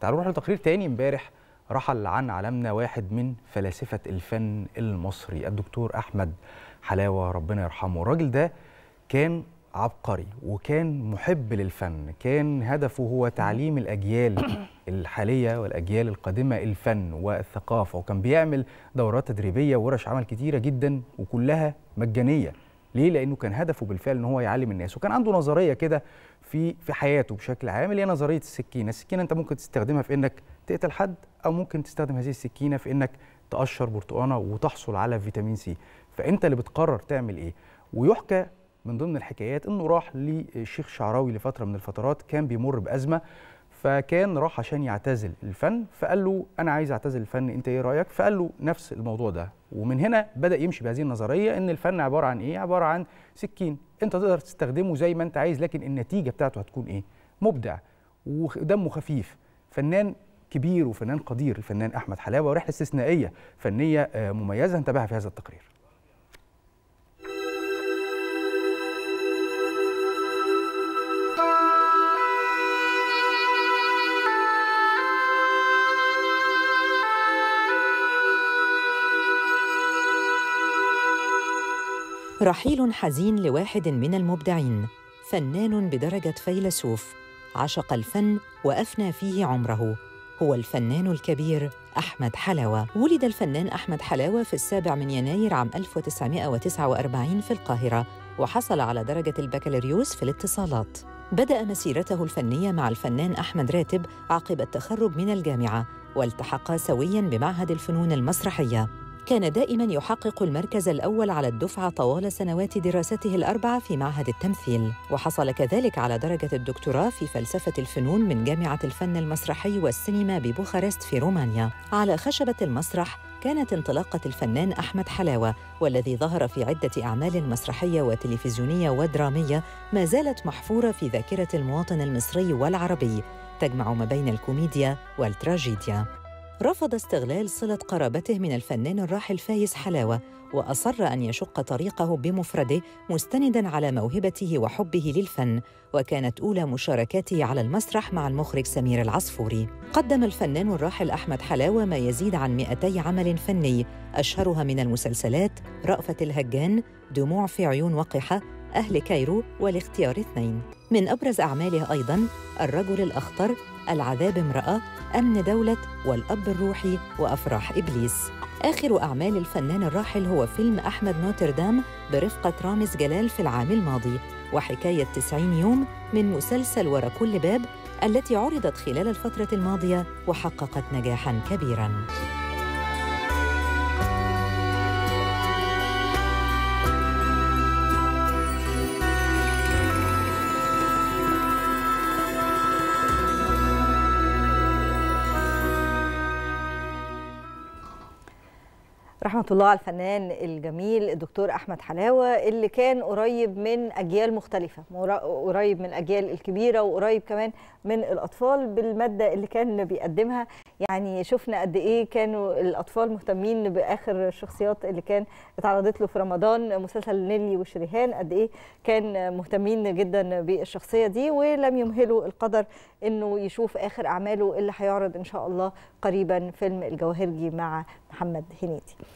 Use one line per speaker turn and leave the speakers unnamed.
تعالوا نروح لتقرير تاني امبارح رحل عن عالمنا واحد من فلاسفة الفن المصري الدكتور أحمد حلاوة ربنا يرحمه الراجل ده كان عبقري وكان محب للفن كان هدفه هو تعليم الأجيال الحالية والأجيال القادمة الفن والثقافة وكان بيعمل دورات تدريبية وورش عمل كتيرة جدا وكلها مجانية ليه؟ لأنه كان هدفه بالفعل إن هو يعلم الناس وكان عنده نظرية كده في في حياته بشكل عام اللي هي نظرية السكينة، السكينة أنت ممكن تستخدمها في إنك تقتل حد أو ممكن تستخدم هذه السكينة في إنك تقشر برتقانة وتحصل على فيتامين سي، فأنت اللي بتقرر تعمل إيه، ويحكى من ضمن الحكايات انه راح للشيخ شعراوي لفتره من الفترات كان بيمر بازمه فكان راح عشان يعتزل الفن فقال له انا عايز اعتزل الفن انت ايه رايك فقال له نفس الموضوع ده ومن هنا بدا يمشي بهذه النظريه ان الفن عباره عن ايه عباره عن سكين انت تقدر تستخدمه زي ما انت عايز لكن النتيجه بتاعته هتكون ايه مبدع ودمه خفيف فنان كبير وفنان قدير الفنان احمد حلاوه ورحله استثنائيه فنيه مميزه انتبهها في هذا التقرير
رحيل حزين لواحد من المبدعين فنان بدرجه فيلسوف عشق الفن وافنى فيه عمره هو الفنان الكبير احمد حلاوه ولد الفنان احمد حلاوه في السابع من يناير عام 1949 في القاهره وحصل على درجه البكالوريوس في الاتصالات بدا مسيرته الفنيه مع الفنان احمد راتب عقب التخرج من الجامعه والتحقا سويا بمعهد الفنون المسرحيه كان دائما يحقق المركز الاول على الدفعه طوال سنوات دراسته الاربعه في معهد التمثيل وحصل كذلك على درجه الدكتوراه في فلسفه الفنون من جامعه الفن المسرحي والسينما ببوخارست في رومانيا على خشبه المسرح كانت انطلاقه الفنان احمد حلاوه والذي ظهر في عده اعمال مسرحيه وتلفزيونيه ودراميه ما زالت محفوره في ذاكره المواطن المصري والعربي تجمع ما بين الكوميديا والتراجيديا رفض استغلال صلة قرابته من الفنان الراحل فايز حلاوة وأصر أن يشق طريقه بمفرده مستندا على موهبته وحبه للفن وكانت أولى مشاركاته على المسرح مع المخرج سمير العصفوري قدم الفنان الراحل أحمد حلاوة ما يزيد عن 200 عمل فني أشهرها من المسلسلات رأفة الهجان دموع في عيون وقحة أهل كايرو والاختيار اثنين من أبرز أعماله أيضاً الرجل الأخطر العذاب امرأة أمن دولة والأب الروحي وأفراح إبليس آخر أعمال الفنان الراحل هو فيلم أحمد نوتردام برفقة رامز جلال في العام الماضي وحكاية 90 يوم من مسلسل ورا كل باب التي عرضت خلال الفترة الماضية وحققت نجاحاً كبيراً
رحمة الله على الفنان الجميل الدكتور أحمد حلاوة اللي كان قريب من أجيال مختلفة قريب من الأجيال الكبيرة وقريب كمان من الأطفال بالمادة اللي كان بيقدمها يعني شفنا قد إيه كانوا الأطفال مهتمين بآخر الشخصيات اللي كان اتعرضت له في رمضان مسلسل نيلي وشريهان قد إيه كان مهتمين جدا بالشخصية دي ولم يمهلوا القدر إنه يشوف آخر أعماله اللي هيعرض إن شاء الله قريبا فيلم الجواهرجي مع محمد هنيدي